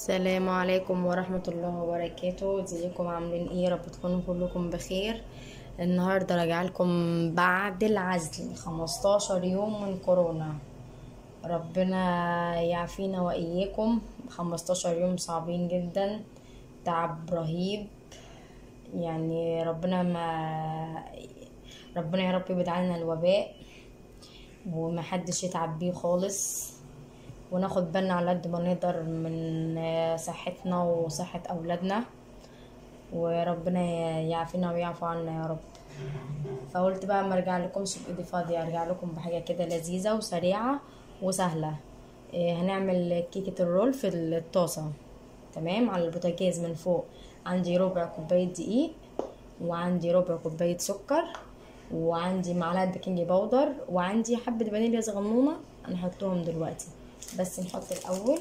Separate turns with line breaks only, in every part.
السلام عليكم ورحمة الله وبركاته ازيكم عاملين ايه رب تكونوا كلكم بخير النهاردة راجع لكم بعد العزل 15 يوم من كورونا ربنا يعافينا واياكم 15 يوم صعبين جدا تعب رهيب يعني ربنا ما ربنا يا رب يبعد عنا الوباء ومحدش يتعب بيه خالص وناخد بالنا على قد ما نقدر من صحتنا وصحة أولادنا وربنا يعافينا ويعفو عنا يا رب فقلت بقى ما ارجع لكمش بايدي فاضية ارجع لكم بحاجة كده لذيذة وسريعة وسهلة إيه، هنعمل كيكة الرول في الطاسة تمام على البوتاجاز من فوق عندي ربع كوباية دقيق وعندي ربع كوباية سكر وعندي معلقة بيكنج باودر وعندي حبة فانيليا صغنونة هنحطهم دلوقتي بس نحط الأول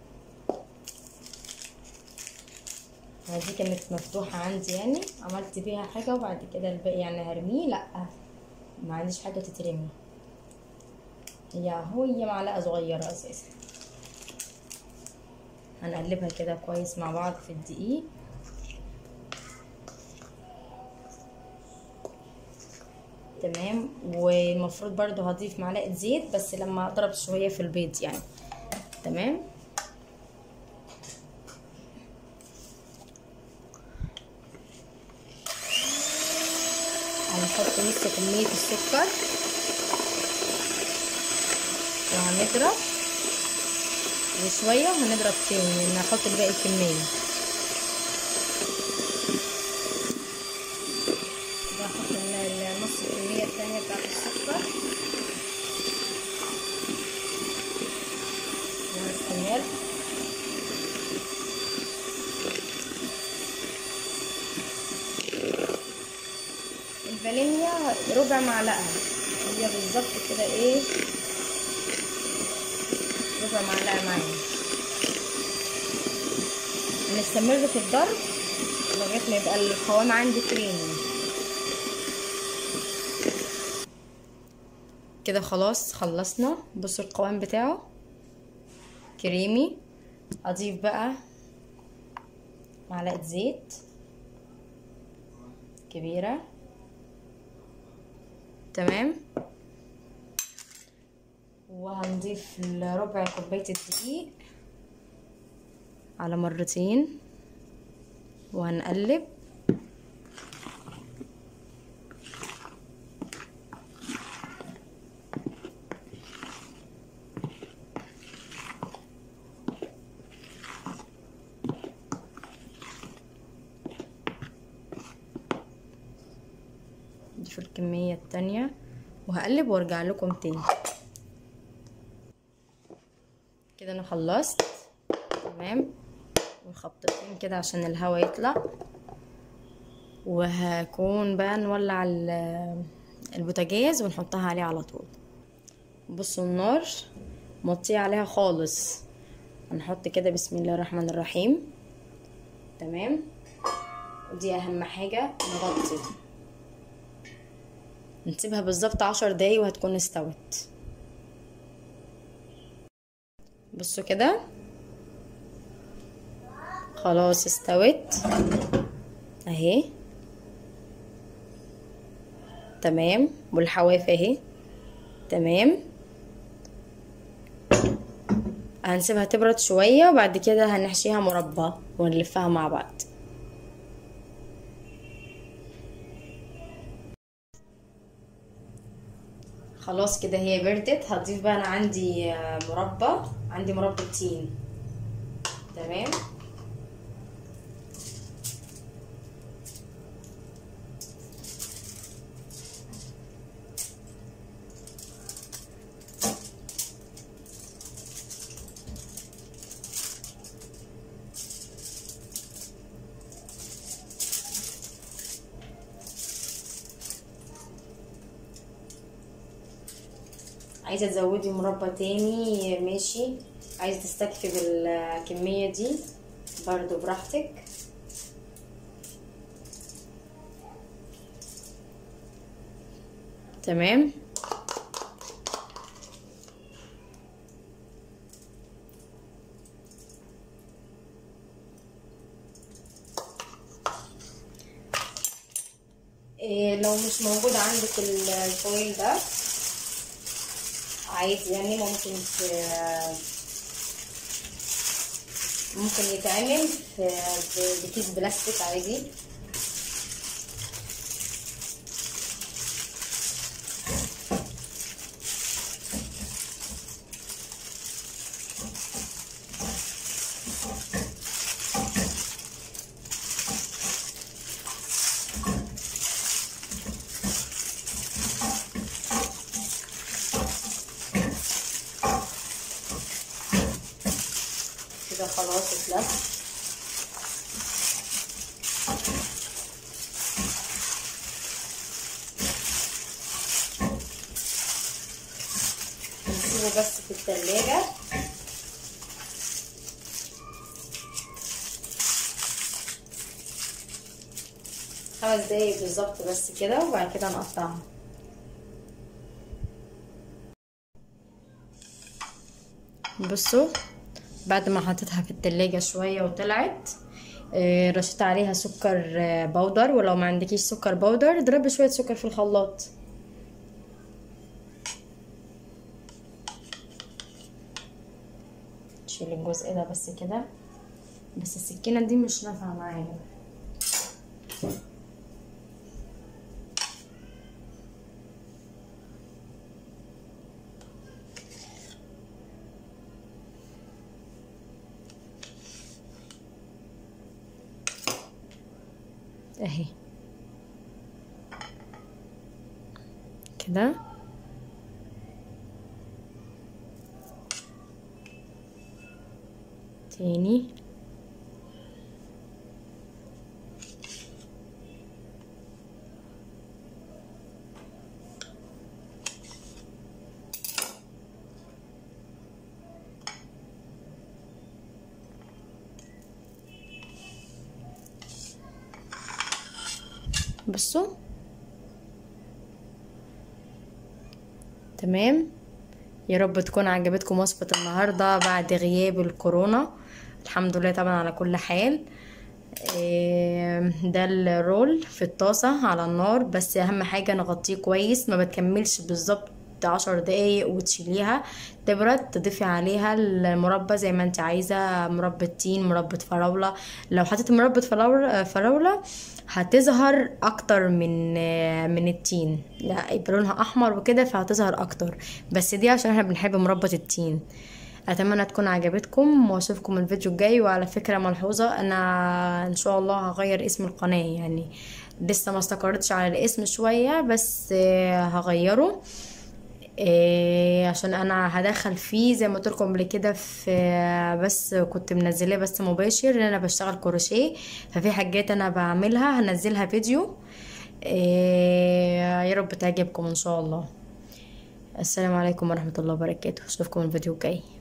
دي كانت مفتوحة عندي يعني عملت بيها حاجة وبعد كده الباقي يعني هرميه لأ ما عنديش حاجة تترمي هي هو هي معلقة صغيرة أساسا هنقلبها كده كويس مع بعض في الدقيق تمام والمفروض برضو هضيف معلقة زيت بس لما اضرب شوية في البيض يعني تمام هنحط نص كمية السكر وهنضرب وشوية وهنضرب تاني نحط الباقي الكمية هحط نص الكمية التانية بتاعت السكر ونستمر الفانيليا ربع معلقة هي بالظبط كده ايه ربع معلقة معايا هنستمر في الضرب لغاية ما يبقى القوام عندي كريمي كده خلاص خلصنا بصوا القوام بتاعه كريمي اضيف بقى معلقة زيت كبيرة تمام وهنضيف ربع كوباية الدقيق على مرتين وهنقلب نضيف الكمية التانية وهقلب وارجع لكم تاني كده انا خلصت تمام وخبطتين كده عشان الهوا يطلع وهكون بقى نولع البوتاجاز ونحطها عليه على طول بصوا النار مطيه عليها خالص هنحط كده بسم الله الرحمن الرحيم تمام ودي اهم حاجه نغطي نسيبها بالظبط عشر دقايق وهتكون استوت بصوا كده خلاص استوت اهي تمام والحواف اهي تمام هنسيبها تبرد شوية وبعد كده هنحشيها مربى ونلفها مع بعض خلاص كده هي بردت هضيف بقى انا عندي مربى عندي مربى تين تمام عايزه تزودي مربى تاني ماشي عايزه تستكفي بالكميه دي برضو براحتك تمام إيه لو مش موجود عندك ال- الفويل ده عادي يعني ممكن ت- ممكن يتعمل في ب- بكيس بلاستيك عادي كده خلاص اتلف نسيبه بس في التلاجة خمس دقايق بالظبط بس كده وبعد كده نقطعها بصوا بعد ما حطيتها في التلاجة شوية وطلعت آه، رشيت عليها سكر آه، بودر ولو ما عندكيش سكر بودر اضربي شوية سكر في الخلاط شيل الجزء ده بس كده بس السكينة دي مش نافعة معايا اهي كده تاني بصوا تمام يا رب تكون عجبتكم وصفة النهاردة بعد غياب الكورونا الحمد لله طبعا على كل حال إيه، ده الرول في الطاسة على النار بس اهم حاجة نغطيه كويس ما بتكملش بالظبط عشر دقايق وتشيليها تبرد تضيفي عليها المربى زي ما انت عايزة مربى تين مربى فراولة لو حطيت مربى فراولة فراولة هتظهر اكتر من من التين لا يبقى لونها احمر وكده فهتظهر اكتر بس دي عشان احنا بنحب مربى التين اتمنى تكون عجبتكم واشوفكم الفيديو الجاي وعلى فكره ملحوظه انا ان شاء الله هغير اسم القناه يعني لسه ما استقرتش على الاسم شويه بس آه، هغيره إيه عشان انا هدخل فيه زي ما قلت لكم قبل كده في بس كنت منزلاه بس مباشر ان انا بشتغل كروشيه ففي حاجات انا بعملها هنزلها فيديو إيه يا رب تعجبكم ان شاء الله السلام عليكم ورحمه الله وبركاته اشوفكم الفيديو الجاي